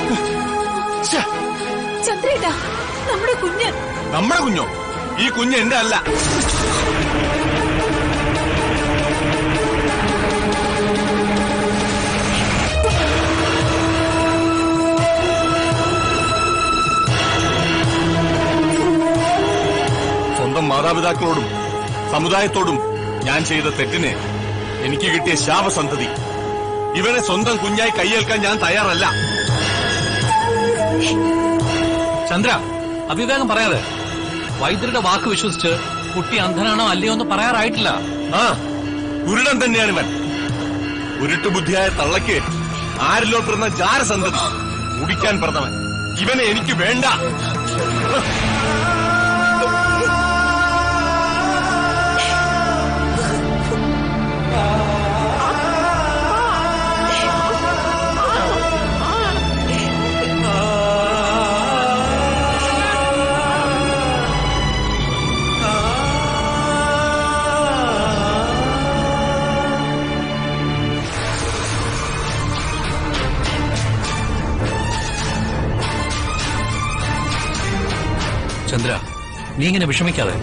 ശ്ശെ, ചന്ദ്രേട്ടാ നമ്മുടെ കുഞ്ഞ് നമ്മുടെ കുഞ്ഞോ ഈ കുഞ്ഞ് എന്റെ അല്ല സ്വന്തം മാതാപിതാക്കളോടും സമുദായത്തോടും ഞാൻ ചെയ്ത തെറ്റിന് എനിക്ക് കിട്ടിയ ശാപസന്തതി ഇവനെ സ്വന്തം കുഞ്ഞായി കൈയേൽക്കാൻ ഞാൻ തയ്യാറല്ല ചന്ദ്ര അവിവേകം പറയാതെ വൈദ്യരുടെ വാക്ക് വിശ്വസിച്ച് കുട്ടി അന്ധനാണോ അല്ലയോ എന്ന് പറയാറായിട്ടില്ല ആ കുരുടൻ തന്നെയാണ് ഇവൻ ഉരുട്ടു ബുദ്ധിയായ തള്ളയ്ക്ക് ആരിലോ പിറന്ന ജാരസന്തതി മുടിക്കാൻ പിറന്നവൻ ഇവനെ എനിക്ക് വേണ്ട ചന്ദ്ര നീ ഇങ്ങനെ വിഷമിക്കാതെ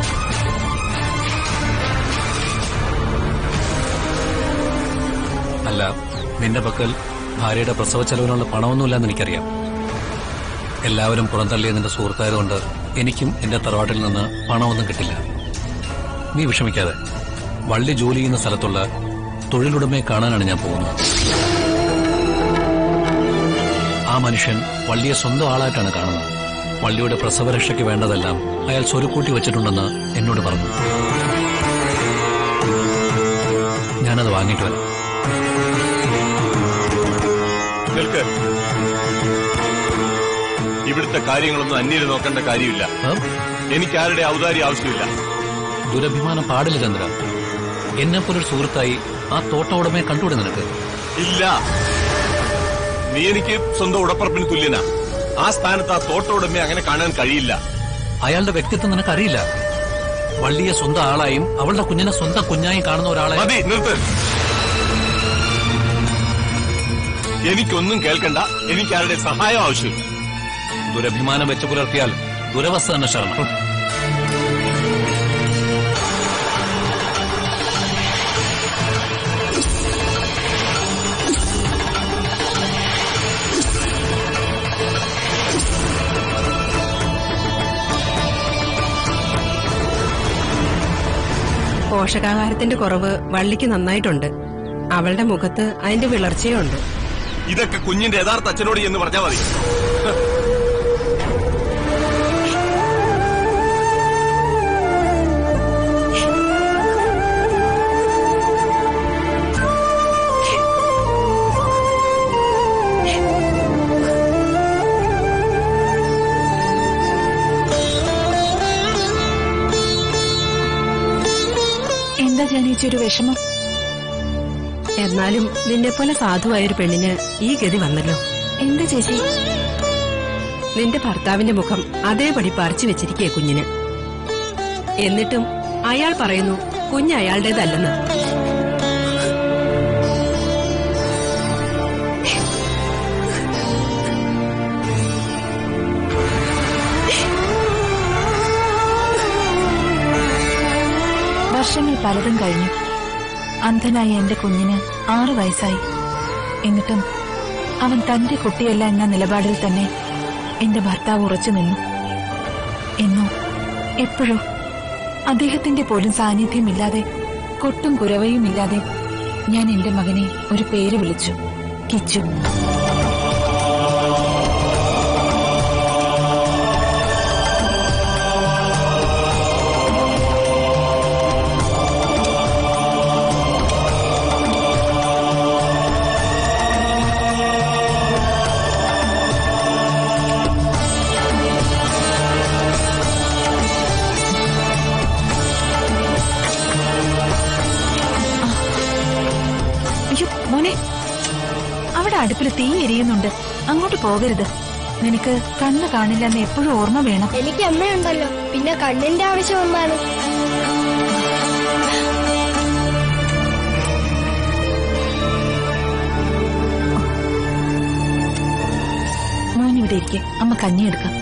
അല്ല നിന്റെ പക്കൽ ഭാര്യയുടെ പ്രസവ ചെലവിനുള്ള പണമൊന്നുമില്ലെന്ന് എനിക്കറിയാം എല്ലാവരും പുറന്തള്ളിയ നിന്റെ സുഹൃത്തായതുകൊണ്ട് എനിക്കും എന്റെ തറവാട്ടിൽ നിന്ന് പണമൊന്നും കിട്ടില്ല നീ വിഷമിക്കാതെ വള്ളി ജോലി ചെയ്യുന്ന സ്ഥലത്തുള്ള തൊഴിലുടമയെ കാണാനാണ് ഞാൻ പോകുന്നത് ആ മനുഷ്യൻ വള്ളിയെ സ്വന്തം ആളായിട്ടാണ് കാണുന്നത് വള്ളിയുടെ പ്രസവരക്ഷയ്ക്ക് വേണ്ടതെല്ലാം അയാൾ സ്വരുക്കൂട്ടി വെച്ചിട്ടുണ്ടെന്ന് എന്നോട് പറഞ്ഞു ഞാനത് വാങ്ങിയിട്ട് വരാം നിൽക്ക് ഇവിടുത്തെ കാര്യങ്ങളൊന്നും അന്യര് നോക്കേണ്ട കാര്യമില്ല ആ? എനിക്ക് ആരുടെ ഔദാരി ആവശ്യമില്ല ദുരഭിമാനം പാടില്ല ചന്ദ്ര എന്നെപ്പോലൊരു സുഹൃത്തായി ആ തോട്ട ഉടമയെ കണ്ടുകൂടെ നിനക്ക് ഇല്ല നീ എനിക്ക് സ്വന്തം ഉടപ്പറപ്പിന് തുല്യനാ ആ സ്ഥാനത്ത് ആ തോട്ട ഉടമയെ അങ്ങനെ കാണാൻ കഴിയില്ല അയാളുടെ വ്യക്തിത്വം നിനക്കറിയില്ല വള്ളിയെ സ്വന്തം ആളായും അവളുടെ കുഞ്ഞിനെ സ്വന്തം കുഞ്ഞായും കാണുന്ന ഒരാളെ മതി നിർത്ത് എനിക്കൊന്നും കേൾക്കണ്ട എനിക്ക് ആരുടെ സഹായം ആവശ്യമില്ല ദുരഭിമാനം വെച്ച് പുലർത്തിയാൽ ദുരവസ്ഥ തന്നെ ശരണം പോഷകാഹാരത്തിന്റെ കുറവ് വള്ളിക്ക് നന്നായിട്ടുണ്ട് അവളുടെ മുഖത്ത് അതിന്റെ വിളർച്ചയുണ്ട് ഇതൊക്കെ കുഞ്ഞിന്റെ യഥാർത്ഥ അച്ഛനോട് എന്ന് പറഞ്ഞാൽ മതി എന്താ ജാനേച്ചി ഒരു വിഷമം എന്നാലും നിന്നെപ്പോലെ സാധുവായ ഒരു പെണ്ണിന് ഈ ഗതി വന്നല്ലോ എന്താ ചേച്ചി നിന്റെ ഭർത്താവിന്റെ മുഖം അതേപടി പറിച്ചു വെച്ചിരിക്കേ കുഞ്ഞിന് എന്നിട്ടും അയാൾ പറയുന്നു കുഞ്ഞ് അയാളുടേതല്ലെന്ന് വർഷങ്ങൾ പലതും കഴിഞ്ഞു അന്ധനായ എന്റെ കുഞ്ഞിന് ആറു വയസ്സായി എന്നിട്ടും അവൻ തന്റെ കുട്ടിയല്ല എന്ന നിലപാടിൽ തന്നെ എന്റെ ഭർത്താവ് ഉറച്ചു നിന്നു എന്നോ എപ്പോഴോ അദ്ദേഹത്തിന്റെ പോലും സാന്നിധ്യമില്ലാതെ കൊട്ടും കുരവയുമില്ലാതെ ഞാൻ എന്റെ മകനെ ഒരു പേര് വിളിച്ചു കിച്ചു അയ്യോ മോനെ അവിടെ അടുപ്പിൽ തീ എരിയുന്നുണ്ട് അങ്ങോട്ട് പോകരുത് നിനക്ക് കണ്ണ് കാണില്ല എന്ന് എപ്പോഴും ഓർമ്മ വേണം എനിക്ക് അമ്മയുണ്ടല്ലോ പിന്നെ കണ്ണിന്റെ ആവശ്യം എന്താണ് ഇവിടെ ഇരിക്കെ അമ്മ കഞ്ഞി എടുക്കാം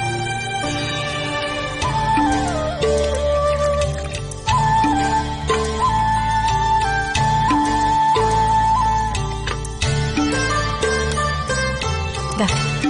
ദാ.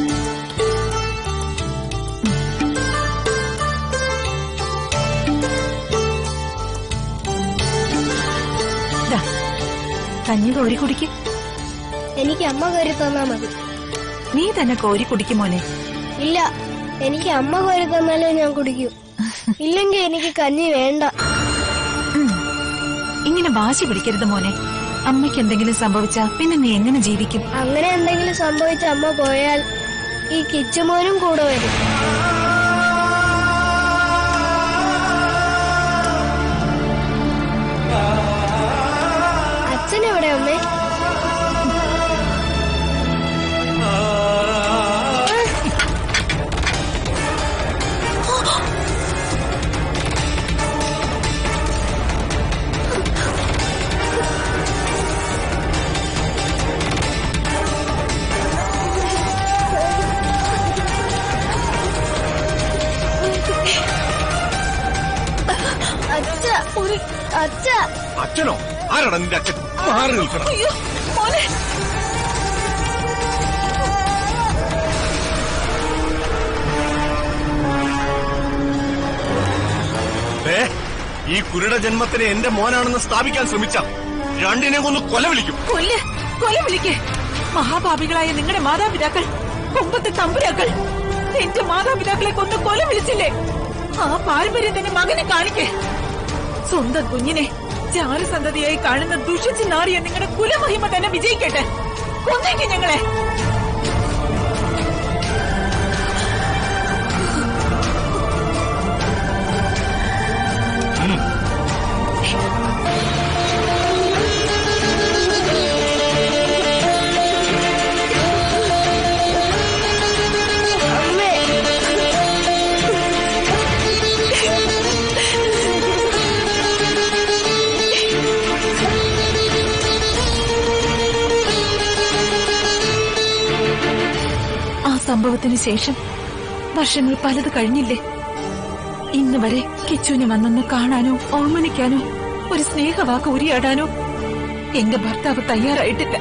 ദാ, കഞ്ഞി കോരി കുടിക്ക് എനിക്ക് അമ്മ കോരി തന്നാ മതി നീ തന്നെ കോരി കുടിക്കും മോനെ ഇല്ല എനിക്ക് അമ്മ കോരി തന്നാലേ ഞാൻ കുടിക്കൂ ഇല്ലെങ്കിൽ എനിക്ക് കഞ്ഞി വേണ്ട ഉം. ഇങ്ങനെ വാശി പിടിക്കരുത് മോനെ അമ്മയ്ക്ക് എന്തെങ്കിലും സംഭവിച്ചാ പിന്നെ നീ എങ്ങനെ ജീവിക്കും അങ്ങനെ എന്തെങ്കിലും സംഭവിച്ച അമ്മ പോയാൽ ഈ കിച്ചുമോനും കൂടെ വരും അച്ഛൻ എവിടെ അമ്മേ അച്ഛ ഒരു അച്ഛ അച്ഛനോ ആരാടാ നിന്റെ അച്ഛൻ മാറി നിൽക്കണം ദേ, ഈ കുരുട ജന്മത്തിന് എന്റെ മോനാണെന്ന് സ്ഥാപിക്കാൻ ശ്രമിച്ച രണ്ടിനെ കൊന്ന് കൊല വിളിക്കും കൊല്ല് കൊല വിളിക്ക് മഹാപാപികളായ നിങ്ങളുടെ മാതാപിതാക്കൾ കൊമ്പത്തെ തമ്പുരാക്കൾ എന്റെ മാതാപിതാക്കളെ കൊന്ന് കൊല വിളിച്ചില്ലേ ആ പാരമ്പര്യം തന്നെ മകനെ കാണിക്ക് സ്വന്തം കുഞ്ഞിനെ ജാരസന്തതിയായി കാണുന്ന ദുഷിച്ച് നാറിയ നിങ്ങളുടെ കുലമഹിമ തന്നെ വിജയിക്കട്ടെ കൊന്നേക്ക് ഞങ്ങളെ അമ്മേ ആ സംഭവത്തിന് ശേഷം വർഷങ്ങൾ പലത് കഴിഞ്ഞില്ലേ ഇന്ന് വരെ കിച്ചുവിനെ വന്നൊന്ന് കാണാനോ ഓർമ്മണിക്കാനോ ഒരു സ്നേഹവാക്ക് ഉരിയാടാനോ എന്റെ ഭർത്താവ് തയ്യാറായിട്ടില്ല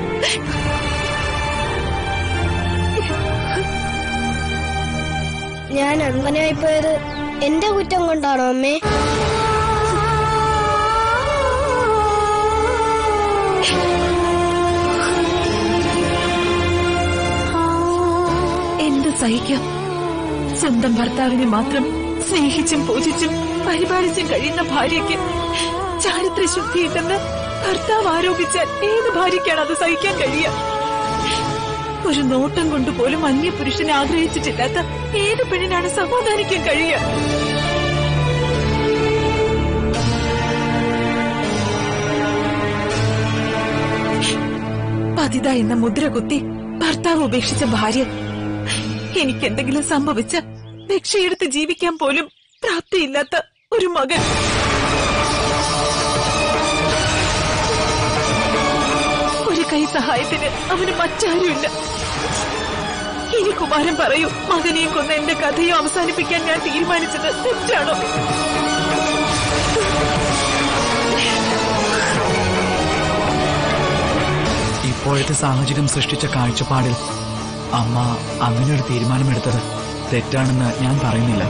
ഞാൻ അങ്ങനെയായി പോയത് എന്റെ കുറ്റം കൊണ്ടാണോ അമ്മേ എന്ത് സഹിക്കാം സ്വന്തം ഭർത്താവിനെ മാത്രം സ്നേഹിച്ചും പൂജിച്ചും പരിപാലിച്ചും കഴിയുന്ന ഭാര്യയ്ക്ക് ചാരിത്ര ശുദ്ധിയിട്ടെന്ന് ഭർത്താവ് ആരോപിച്ചാൽ ഏത് ഭാര്യയ്ക്കാണ് അത് സഹിക്കാൻ കഴിയുക ഒരു നോട്ടം കൊണ്ട് പോലും അന്യ പുരുഷനെ ആഗ്രഹിച്ചിട്ടില്ലാത്ത ഏത് പെണ്ണിനാണ് സമാധാനിക്കാൻ കഴിയുക പതിത എന്ന മുദ്ര കുത്തി ഭർത്താവ് ഉപേക്ഷിച്ച ഭാര്യ എനിക്കെന്തെങ്കിലും സംഭവിച്ച ഭിക്ഷയെടുത്ത് ജീവിക്കാൻ പോലും പ്രാപ്തിയില്ലാത്ത ഒരു മകൻ ഒരു കൈ സഹായത്തിന് അവന് മറ്റാരുമില്ല ഇനി കുമാരൻ പറയൂ മകനെയും കൊന്ന എന്റെ കഥയും അവസാനിപ്പിക്കാൻ ഞാൻ തീരുമാനിച്ചത് തെറ്റാണോ ഇപ്പോഴത്തെ സാഹചര്യം സൃഷ്ടിച്ച കാഴ്ചപ്പാടിൽ അമ്മ അങ്ങനെയൊരു തീരുമാനമെടുത്തത് തെറ്റാണെന്ന് ഞാൻ പറയുന്നില്ല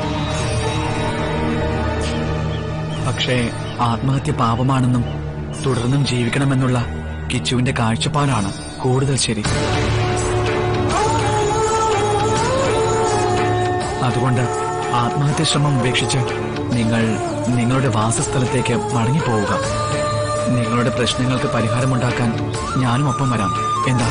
പക്ഷേ ആത്മഹത്യ പാപമാണെന്നും തുടർന്നും ജീവിക്കണമെന്നുള്ള കിച്ചുവിന്റെ കാഴ്ചപ്പാടാണ് കൂടുതൽ ശരി അതുകൊണ്ട് ആത്മഹത്യ ശ്രമം ഉപേക്ഷിച്ച് നിങ്ങൾ നിങ്ങളുടെ വാസസ്ഥലത്തേക്ക് മടങ്ങിപ്പോവുക നിങ്ങളുടെ പ്രശ്നങ്ങൾക്ക് പരിഹാരമുണ്ടാക്കാൻ ഞാനും ഒപ്പം വരാം എന്താ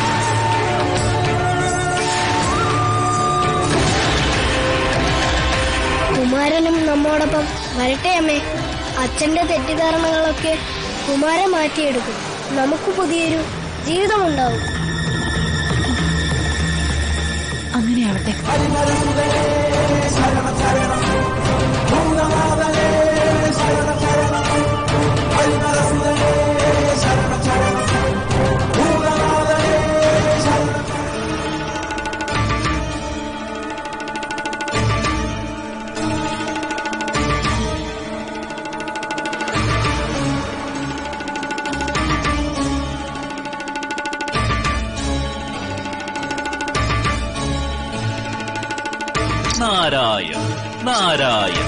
കുമാരനും നമ്മോടൊപ്പം വരട്ടെ അമ്മേ അച്ഛന്റെ തെറ്റിദ്ധാരണകളൊക്കെ കുമാരൻ മാറ്റിയെടുക്കും നമുക്ക് പുതിയൊരു ജീവിതമുണ്ടാവും അങ്ങനെയാവട്ടെ നാരായണ നാരായണ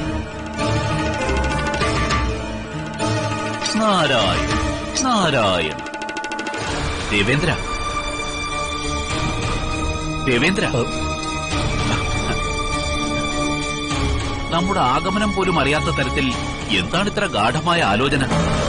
നാരായണ നാരായണ ദേവേന്ദ്ര ദേവേന്ദ്ര നമ്മുടെ ആഗമനം പോലും അറിയാത്ത തരത്തിൽ എന്താണ് ഇത്ര ഗാഠമായ ആലോചന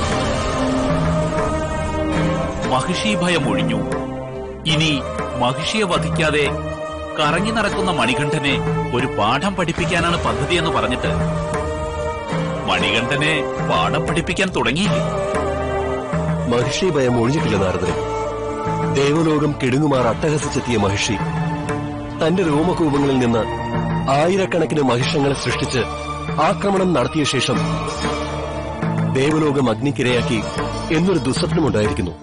മഹിഷി ഭയം ഒഴിഞ്ഞു ഇനി മഹിഷിയെ വധിക്കാതെ കറങ്ങി നടക്കുന്ന മണികണ്ഠനെ ഒരു പാഠം പഠിപ്പിക്കാനാണ് പദ്ധതി എന്ന് പറഞ്ഞിട്ട് മണികണ്ഠനെ പാഠം പഠിപ്പിക്കാൻ തുടങ്ങിയില്ലേ മഹിഷി ഭയം ഒഴിഞ്ഞിട്ടില്ല നാരദരെ ദേവലോകം കെടുങ്ങുമാർ അട്ടഹസിച്ചെത്തിയ മഹിഷി തന്റെ രോമകൂപങ്ങളിൽ നിന്ന് ആയിരക്കണക്കിന് മഹിഷങ്ങളെ സൃഷ്ടിച്ച് ആക്രമണം നടത്തിയ ശേഷം ദേവലോകം അഗ്നിക്കിരയാക്കി എന്നൊരു ദുസ്വപ്നമുണ്ടായിരിക്കുന്നു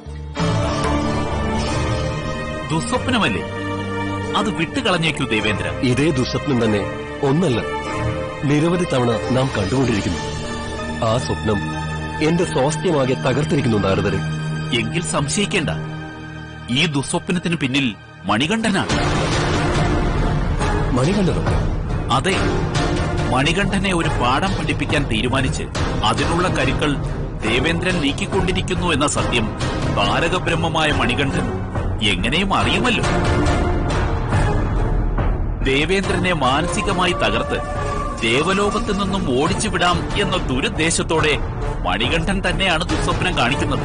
ദുസ്വപ്നമല്ലേ അത് വിട്ടുകളഞ്ഞേക്കൂ ദേവേന്ദ്ര ഇതേ ദുസ്വപ്നം തന്നെ ഒന്നല്ല നിരവധി തവണ നാം കണ്ടുകൊണ്ടിരിക്കുന്നു ആ സ്വപ്നം എന്റെ സ്വാസ്ഥ്യമാകെ തകർത്തിരിക്കുന്നു നാരദരെ എങ്കിൽ സംശയിക്കേണ്ട ഈ ദുസ്വപ്നത്തിന് പിന്നിൽ മണികണ്ഠനാണ് മണികണ്ഠനോ അതെ മണികണ്ഠനെ ഒരു പാഠം പഠിപ്പിക്കാൻ തീരുമാനിച്ച് അതിനുള്ള കരുക്കൾ ദേവേന്ദ്രൻ നീക്കിക്കൊണ്ടിരിക്കുന്നു എന്ന സത്യം താരകബ്രഹ്മമായ മണികണ്ഠൻ എങ്ങനെയും അറിയുമല്ലോ ദേവേന്ദ്രനെ മാനസികമായി തകർത്ത് ദേവലോകത്തു നിന്നും ഓടിച്ചു വിടാം എന്ന ദുരുദ്ദേശത്തോടെ മണികണ്ഠൻ തന്നെയാണ് ദുസ്വപ്നം കാണിക്കുന്നത്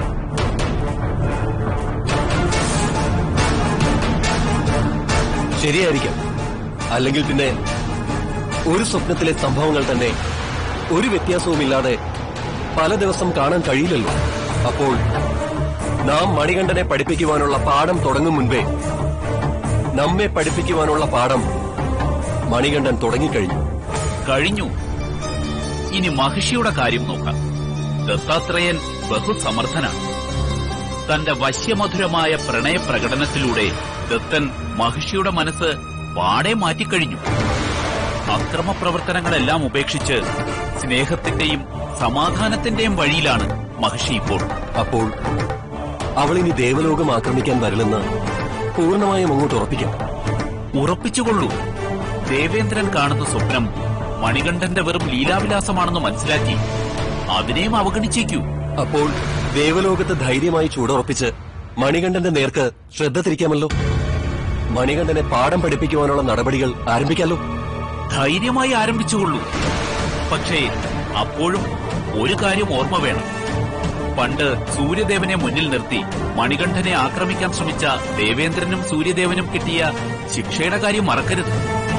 ശരിയായിരിക്കാം അല്ലെങ്കിൽ പിന്നെ ഒരു സ്വപ്നത്തിലെ സംഭവങ്ങൾ തന്നെ ഒരു വ്യത്യാസവുമില്ലാതെ പല ദിവസം കാണാൻ കഴിയില്ലല്ലോ അപ്പോൾ നാം മണികണ്ഠനെ പഠിപ്പിക്കുവാനുള്ള പാഠം തുടങ്ങും മുൻപേ നമ്മെ പഠിപ്പിക്കുവാനുള്ള പാഠം മണികണ്ഠൻ തുടങ്ങിക്കഴിഞ്ഞു കഴിഞ്ഞു ഇനി മഹിഷിയുടെ കാര്യം നോക്കാം ദത്താത്രേയൻ ബഹുസമർത്ഥനാണ് തന്റെ വശ്യമധുരമായ പ്രണയ പ്രകടനത്തിലൂടെ ദത്തൻ മഹിഷിയുടെ മനസ്സ് പാടെ മാറ്റിക്കഴിഞ്ഞു അക്രമ പ്രവർത്തനങ്ങളെല്ലാം ഉപേക്ഷിച്ച് സ്നേഹത്തിന്റെയും സമാധാനത്തിന്റെയും വഴിയിലാണ് മഹിഷി ഇപ്പോൾ അപ്പോൾ അവളിനി ദേവലോകം ആക്രമിക്കാൻ വരില്ലെന്ന് പൂർണ്ണമായും അങ്ങോട്ട് ഉറപ്പിക്കാം ഉറപ്പിച്ചുകൊള്ളൂ ദേവേന്ദ്രൻ കാണുന്ന സ്വപ്നം മണികണ്ഠന്റെ വെറും ലീലാവിലാസമാണെന്ന് മനസ്സിലാക്കി അതിനെയും അവഗണിച്ചേക്കൂ അപ്പോൾ ദേവലോകത്ത് ധൈര്യമായി ചൂടുറപ്പിച്ച് മണികണ്ഠന്റെ നേർക്ക് ശ്രദ്ധ തിരിക്കാമല്ലോ മണികണ്ഠനെ പാഠം പഠിപ്പിക്കുവാനുള്ള നടപടികൾ ആരംഭിക്കാമല്ലോ ധൈര്യമായി ആരംഭിച്ചുകൊള്ളൂ പക്ഷേ അപ്പോഴും ഒരു കാര്യം ഓർമ്മ വേണം പണ്ട് സൂര്യദേവനെ മുന്നിൽ നിർത്തി മണികണ്ഠനെ ആക്രമിക്കാൻ ശ്രമിച്ച ദേവേന്ദ്രനും സൂര്യദേവനും കിട്ടിയ ശിക്ഷയുടെ കാര്യം മറക്കരുത്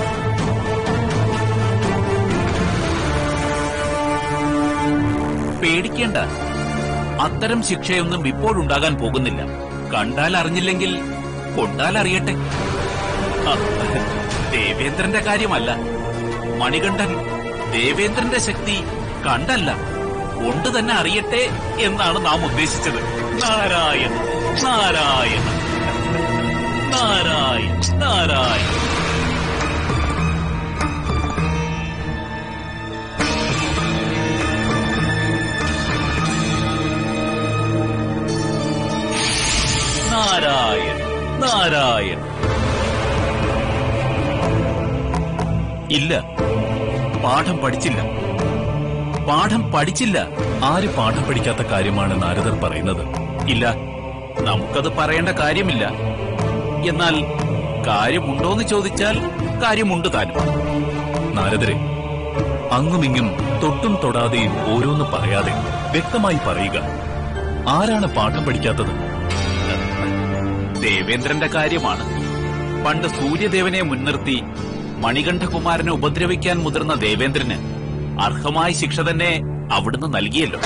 പേടിക്കേണ്ട അത്തരം ശിക്ഷയൊന്നും ഇപ്പോഴുണ്ടാകാൻ പോകുന്നില്ല കണ്ടാൽ അറിഞ്ഞില്ലെങ്കിൽ കൊണ്ടാൽ അറിയട്ടെ ആ, ദേവേന്ദ്രന്റെ കാര്യമല്ല മണികണ്ഠൻ ദേവേന്ദ്രന്റെ ശക്തി കണ്ടല്ല കൊണ്ട് തന്നെ അറിയട്ടെ എന്നാണ് നാം ഉദ്ദേശിച്ചത് നാരായണ നാരായണ നാരായണ നാരായണ നാരായണ നാരായണ ഇല്ല പാഠം പഠിച്ചില്ല പാഠം പഠിച്ചില്ല ആര് പാഠം പഠിക്കാത്ത കാര്യമാണ് നാരദർ പറയുന്നത് ഇല്ല നമുക്കത് പറയേണ്ട കാര്യമില്ല എന്നാൽ കാര്യമുണ്ടോന്ന് ചോദിച്ചാൽ കാര്യമുണ്ട് താനും നാരദരെ അങ്ങുമിങ്ങും തൊട്ടും തൊടാതെയും ഓരോന്ന് പറയാതെ വ്യക്തമായി പറയുക ആരാണ് പാഠം പഠിക്കാത്തത് ദേവേന്ദ്രന്റെ കാര്യമാണ് പണ്ട് സൂര്യദേവനെ മുൻനിർത്തി മണികണ്ഠകുമാരനെ ഉപദ്രവിക്കാൻ മുതിർന്ന ദേവേന്ദ്രന് അർഹമായ ശിക്ഷ തന്നെ അവിടുന്ന് നൽകിയല്ലോ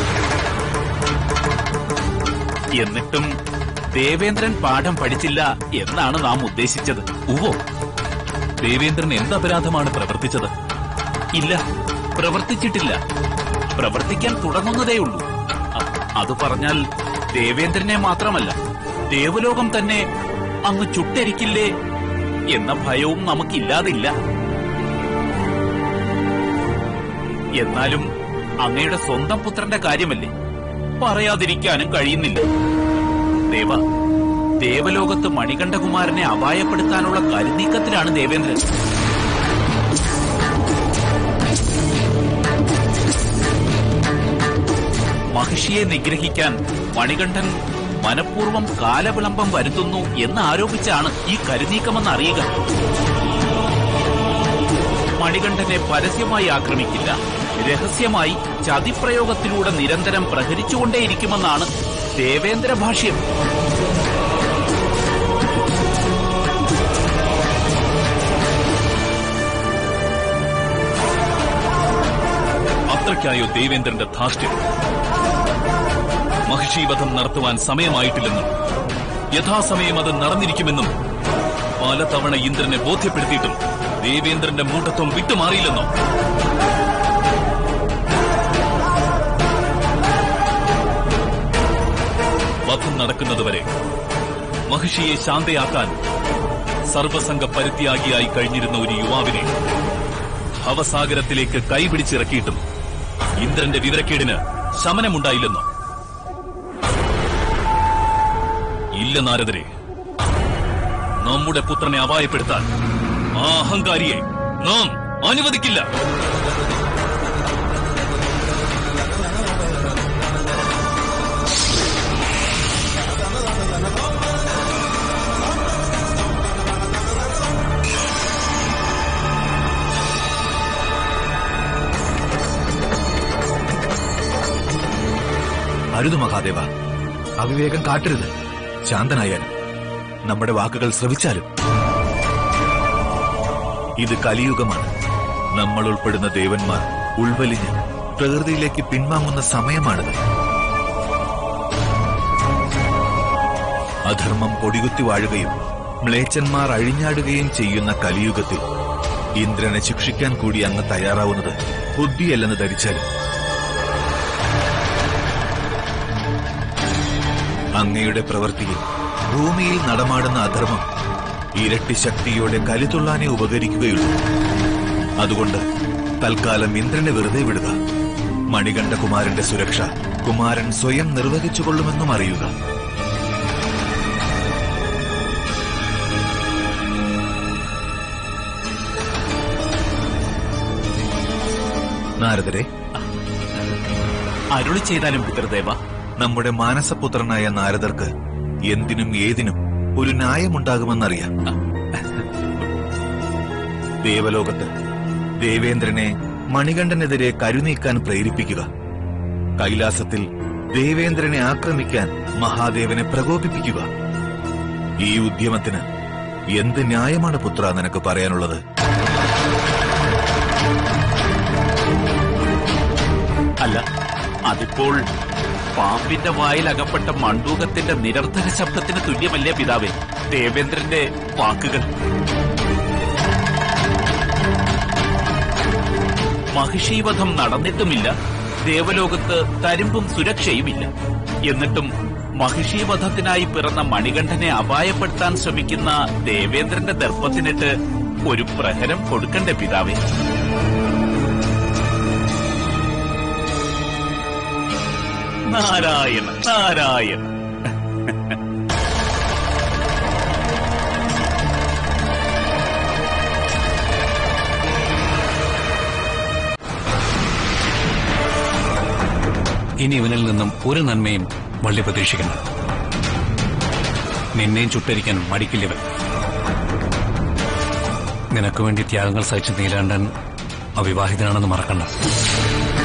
എന്നിട്ടും ദേവേന്ദ്രൻ പാഠം പഠിച്ചില്ല എന്നാണ് നാം ഉദ്ദേശിച്ചത് ഉവോ ദേവേന്ദ്രൻ എന്ത് അപരാധമാണ് പ്രവർത്തിച്ചത് ഇല്ല പ്രവർത്തിച്ചിട്ടില്ല പ്രവർത്തിക്കാൻ തുടങ്ങുന്നതേയുള്ളൂ അ- അത് പറഞ്ഞാൽ ദേവേന്ദ്രനെ മാത്രമല്ല ദേവലോകം തന്നെ അങ്ങ് ചുട്ടരിക്കില്ലേ എന്ന ഭയവും നമുക്കില്ലാതില്ല എന്നാലും അങ്ങയുടെ സ്വന്തം പുത്രന്റെ കാര്യമല്ലേ പറയാതിരിക്കാനും കഴിയുന്നില്ല ദേവ ദേവലോകത്ത് മണികണ്ഠകുമാരനെ അപായപ്പെടുത്താനുള്ള കരുനീക്കത്തിലാണ് ദേവേന്ദ്രൻ മഹിഷിയെ നിഗ്രഹിക്കാൻ മണികണ്ഠൻ മനഃപൂർവ്വം കാലവിളംബം വരുത്തുന്നു എന്ന് ആരോപിച്ചാണ് ഈ കരുനീക്കമെന്ന് അറിയുക മണികണ്ഠനെ പരസ്യമായി ആക്രമിക്കില്ല രഹസ്യമായി ചതിപ്രയോഗത്തിലൂടെ നിരന്തരം പ്രഹരിച്ചുകൊണ്ടേയിരിക്കുമെന്നാണ് ദേവേന്ദ്ര ഭാഷ്യം അത്രയ്ക്കായോ ദേവേന്ദ്രന്റെ ധാർഷ്ട്യം മഹിഷീവധം നടത്തുവാൻ സമയമായിട്ടില്ലെന്നും യഥാസമയം അത് നടന്നിരിക്കുമെന്നും പലതവണ ഇന്ദ്രനെ ബോധ്യപ്പെടുത്തിയിട്ടും ദേവേന്ദ്രന്റെ മൂഢത്വം വിട്ടുമാറിയില്ലെന്നോ വധം നടക്കുന്നതുവരെ മഹിഷിയെ ശാന്തയാക്കാൻ സർവസംഘ പരിത്യാഗിയായി കഴിഞ്ഞിരുന്ന ഒരു യുവാവിനെ ഭവസാഗരത്തിലേക്ക് കൈപിടിച്ചിറക്കിയിട്ടും ഇന്ദ്രന്റെ വിവരക്കേടിന് ശമനമുണ്ടായില്ലെന്നോ ഇല്ല നാരദരെ നമ്മുടെ പുത്രനെ അപായപ്പെടുത്താൻ ആ അഹങ്കാരിയെ നാം അനുവദിക്കില്ല അരുത് മഹാദേവ അവിവേകം കാട്ടരുത് ശാന്തനായാലും നമ്മുടെ വാക്കുകൾ ശ്രവിച്ചാലും ഇത് കലിയുഗമാണ് നമ്മൾ ഉൾപ്പെടുന്ന ദേവന്മാർ ഉൾവലിഞ്ഞ് പ്രകൃതിയിലേക്ക് പിൻവാങ്ങുന്ന സമയമാണിത് അധർമ്മം കൊടികുത്തി വാഴുകയും മ്ലേച്ഛന്മാർ അഴിഞ്ഞാടുകയും ചെയ്യുന്ന കലിയുഗത്തിൽ ഇന്ദ്രനെ ശിക്ഷിക്കാൻ കൂടി അങ്ങ് തയ്യാറാവുന്നത് ബുദ്ധിയല്ലെന്ന് ധരിച്ചാലും അങ്ങയുടെ പ്രവൃത്തിയിൽ ഭൂമിയിൽ നടമാടുന്ന അധർമ്മം ഇരട്ടി ശക്തിയോടെ കലിതുള്ളാനെ ഉപകരിക്കുകയുള്ളൂ അതുകൊണ്ട് തൽക്കാലം ഇന്ദ്രനെ വെറുതെ വിടുക മണികണ്ഠ കുമാരന്റെ സുരക്ഷ കുമാരൻ സ്വയം നിർവഹിച്ചുകൊള്ളുമെന്നും അറിയുക നാരദരെ അരുളി ചെയ്താലും പിതൃദേവ നമ്മുടെ മാനസപുത്രനായ നാരദർക്ക് എന്തിനും ഏതിനും ഒരു ന്യായമുണ്ടാകുമെന്നറിയാം ദേവലോകത്ത് ദേവേന്ദ്രനെ മണികണ്ഠനെതിരെ കരുനീക്കാൻ പ്രേരിപ്പിക്കുക കൈലാസത്തിൽ ദേവേന്ദ്രനെ ആക്രമിക്കാൻ മഹാദേവനെ പ്രകോപിപ്പിക്കുക ഈ ഉദ്യമത്തിന് എന്ത് ന്യായമാണ് പുത്ര നിനക്ക് പറയാനുള്ളത് അല്ല അതിപ്പോൾ പാമ്പിന്റെ വായിൽ അകപ്പെട്ട മണ്ടൂകത്തിന്റെ നിരർത്ഥക ശബ്ദത്തിന് തുല്യമല്ലേ പിതാവേ ദേവേന്ദ്രന്റെ വാക്കുകൾ മഹിഷീവധം നടന്നിട്ടുമില്ല ദേവലോകത്ത് തരിമ്പും സുരക്ഷയുമില്ല എന്നിട്ടും മഹിഷീവധത്തിനായി പിറന്ന മണികണ്ഠനെ അപായപ്പെടുത്താൻ ശ്രമിക്കുന്ന ദേവേന്ദ്രന്റെ ദർപ്പത്തിനിട്ട് ഒരു പ്രഹരം കൊടുക്കണ്ടേ പിതാവേ നാരായണ നാരായണ ഇനി ഇവനിൽ നിന്നും ഒരു നന്മയും വള്ളി പ്രതീക്ഷിക്കണം നിന്നെയും ചുട്ടരിക്കാൻ മടിക്കില്ലവൻ നിനക്ക് വേണ്ടി ത്യാഗങ്ങൾ സഹിച്ച നീലാണ്ടൻ അവിവാഹിതനാണെന്ന് മറക്കണ്ട